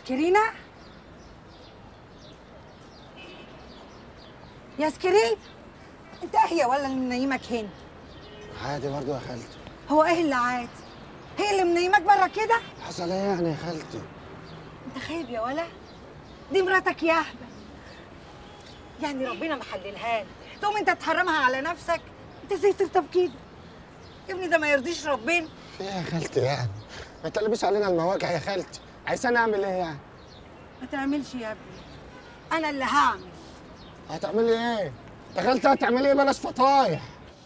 سكرينة يا سكرين انت اهي ولا اللي منيمك هنا عادي برضه يا خالتي هو ايه اللي عادي هي اللي منيمك بره كده حصل ايه يعني يا خالتي انت خايب يا ولا دي مراتك يا اهبل يعني ربنا محللها لك تقوم انت تحرمها على نفسك انت ازاي ترتب كده يا ابني ده ما يرضيش ربنا ايه يا خالتي يعني ما تلبس علينا المواجع يا خالتي عايزاني اعمل ايه يعني ما تعملش يا ابني انا اللي هعمل هتعملي ايه يا خالتي هتعملي ايه بلاش فطايح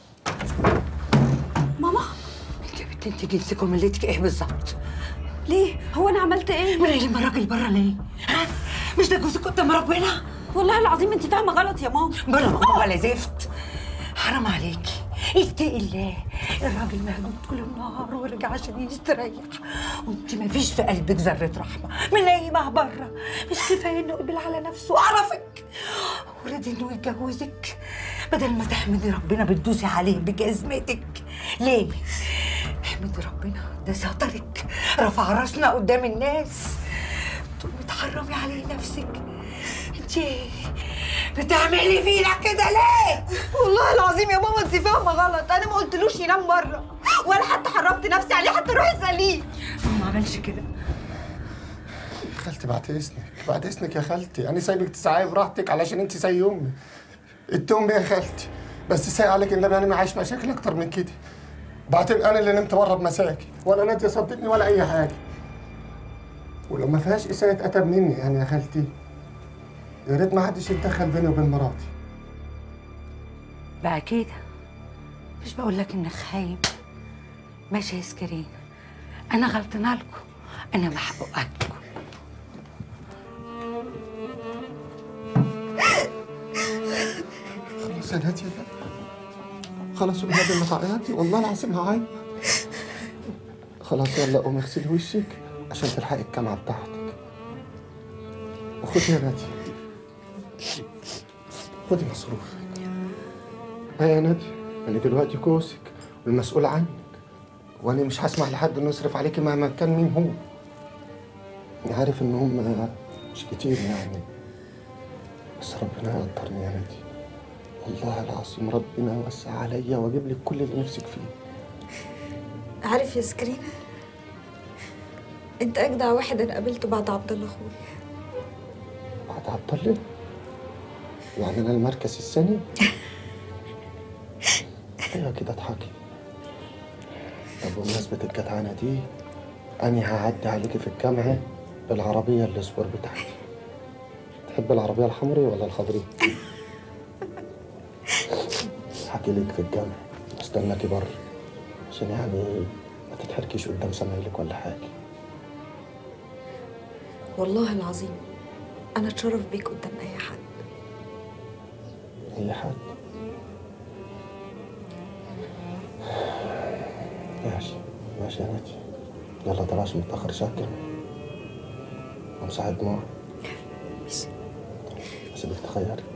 ماما انت يا بنت انت جنسك ومليتك ايه بالظبط ليه؟ هو انا عملت ايه؟ منيلي ما الراجل بره ليه ها مش ده جوزك قدام ربنا والله العظيم انت فاهمه غلط يا ماما بلا ماما ولا زفت حرام عليكي اتقي الله الراجل مهدود طول النهار ورجع عشان يستريح وانت ما فيش في قلبك ذره رحمه منيمه بره مش كفايه انه قبل على نفسه وعرفك ورد انه يتجوزك بدل ما تحمدي ربنا بتدوسي عليه بجزمتك ليه احمدي ربنا ده سترك رفع راسنا قدام الناس تقومي تحرمي عليه نفسك انت بتعملي فينا كده ليه والله العظيم يا ماما انت فاهمه غلط انا ما قلتلوش ينام بره ولا حتى حرمت نفسي عليه حتى روحي اساليه هو ما عملش كده يا خالتي بعد اذنك بعد اذنك يا خالتي انا سايبك تسعي براحتك علشان انت زي امي التوم يا خالتي بس سايق عليك النبي انا ما عايش مشاكل اكتر من كده بعدين انا اللي نمت بره بمساكي ولا ناديه صدتني ولا اي حاجه ولو ما فيهاش اساءة اتب مني يعني يا خالتي يا ريت ما حدش يتدخل بيني وبين مراتي بقى كده مش بقول لك انك خايب ماشي يا سكرين انا غلطانه لكم انا بحققكم خلاص يا ناديه بقى خلاص والنبي ما تعيطي والله العظيم هعيط خلاص يلا قومي اغسلي وشك عشان تلحقي الجامعه بتاعتك وخدي يا ناديه خدي مصروفك ها يا ناديه انا دلوقتي كوسك والمسؤول عنك وانا مش هسمح لحد انه يصرف عليكي مهما كان مين هو انا عارف ان هم مش كتير يعني بس ربنا يقدرني يا ناديه والله العظيم ربنا يوسع عليا واجيب لك كل اللي نفسك فيه عارف يا سكرينه انت اجدع واحد انا قابلته بعد عبد الله اخويا بعد عبد الله يعني انا المركز الثاني ايوه كده اضحكي طب بمناسبة الجدعنة دي أنا هعدي عليكي في الجامعة بالعربية الاسبور بتاعتي تحب العربية الحمراء ولا الخضراء؟ هحكي لك في الجامعة استناكي بره عشان يعني ما تتحركيش قدام زمايلك ولا حاجة والله العظيم انا اتشرف بيك قدام اي حد أي حد ماشي ماشي يا نادي يلا ده عشان متأخر شكل ومساعد دموع ماشي سيبك تخيري